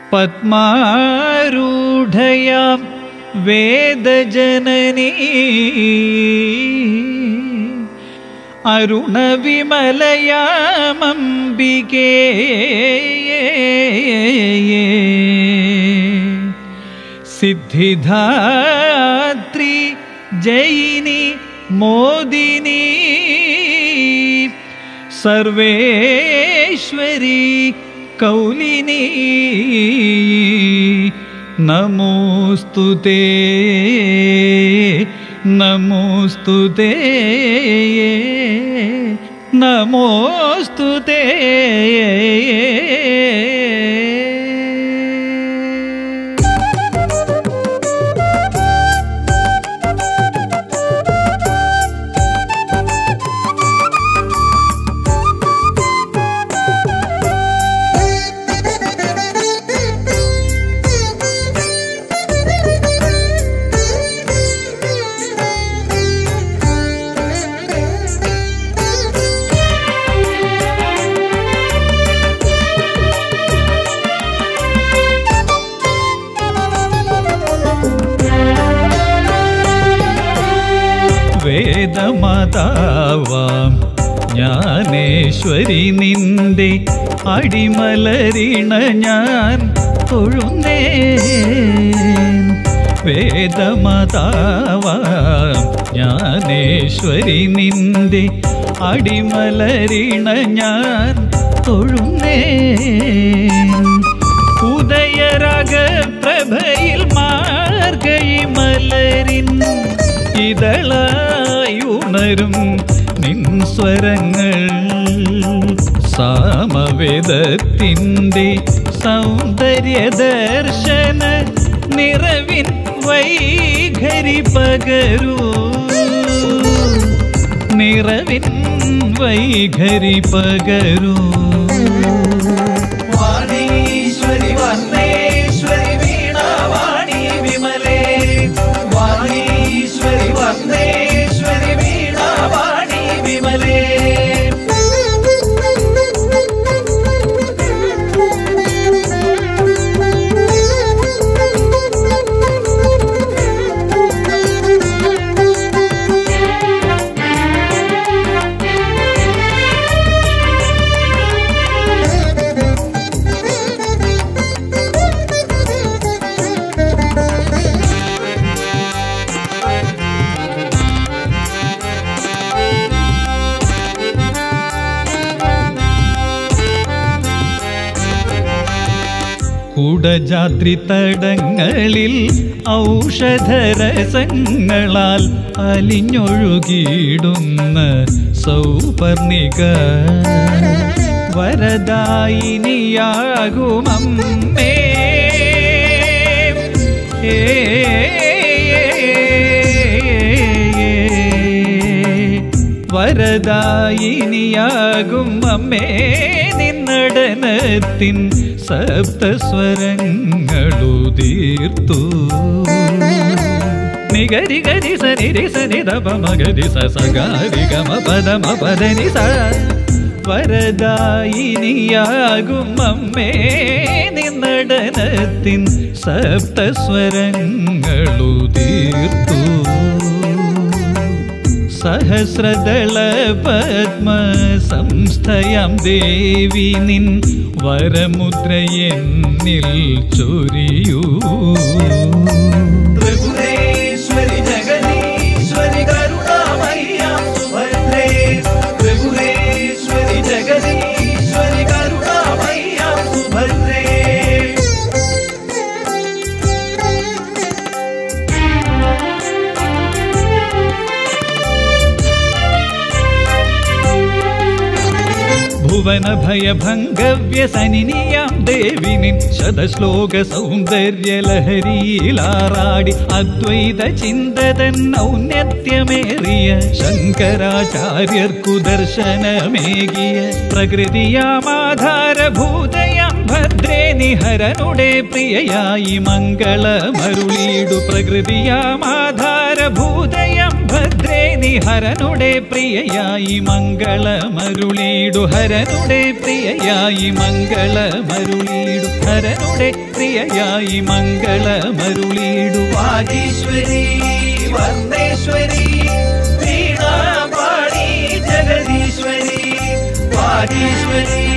പത്മാരൂഢയാം വേദജനനീ അരുണവിമലയാമംബികേ സിദ്ധിധാത്രി ജയിനി മോദിനി സർവേശ്വരി കൗലിനി നമോസ്തുതേ നമോസ്തുതേ നമോസ്തുതേ വേദമാതാവാം ജ്ഞാനേശ്വരി നിന്റെ അടിമലരിണ ഞാൻ തൊഴുന്നേ വേദമാതാവാം ജ്ഞാനേശ്വരി നിന്റെ അടിമലരിണ ഞാൻ തൊഴുന്നേ ഉദയരാഗ പ്രഭയിൽ മാർഗഴി മലരിൻ ഇതളായുണരും നിൻ സ്വരങ്ങൾ സാമവേദത്തിൻ്റെ സൗന്ദര്യ ദർശന നിറവിൻ വൈഖരി പകരൂ നിറവിൻ വൈഖരി പകരൂ വാണീശ്വരി വർണ്ണേശ്വരി വീണാവാണി വിമലേ വാണീശ്വരി വർണ്ണേശ്വരി വീണാവാണി വിമലേ കുടജാത്രി തടങ്ങളിൽ ഔഷധരസങ്ങളാൽ അലിഞ്ഞൊഴുകിയിടുന്ന സൗപർണിക വരദായിനിയാകുമമ്മേ ഏ വരദായിനിയാകും അമ്മേ നിന്നടനത്തിൻ സപ്തസ്വരങ്ങളു തീർത്തു നിഗരി ഗരി സനി സനി ദപ മഗരി സ സഗാരി ഗമ പദമ പദനി സ വരദായിനിയാകും അമ്മേ നിന്നടനത്തിൻ സപ്തസ്വരങ്ങളു തീർത്തു സഹസ്രദള പത്മ സംസ്ഥയാം ദേവി നിൻ വരമുദ്രയെന്നിൽ ചൊരിയൂ ത്രിപുരേശ്വരി ജഗദീശ്വരി കരുണാമയ്യാം സുഭദ്രേ ത്രിപുരേശ്വരി ജഗദീശ്വരി കരുണാമയ്യാം സുഭദ്രേ ഭുവന ഭയഭംഗവ്യസനിനിയാം ദേവിനിൻ ശതശ്ലോക സൗന്ദര്യ ലഹരിയിലാറാടി അദ്വൈത ചിന്തതൻ ഔന്നത്യമേറിയ ശങ്കരാചാര്യർക്കു ദർശനമേകിയ പ്രകൃതിയാമാധാരഭൂതയാം ഭദ്രേ നിഹരനുടെ പ്രിയയായി മംഗളമരുളീടു പ്രകൃതിയാമാധാരഭൂതയാം ഭദ്രേ നിഹരനുടെ പ്രിയയായി മംഗളമരുളീടു ഹരനുടെ പ്രിയയായി മംഗളമരുളീടു ഹരനുടെ പ്രിയയായി മംഗളമരുളിയിടു വാഗീശ്വരി വർണ്ണേശ്വരി വീണാപാണി ജഗദീശ്വരി വാഗീശ്വരി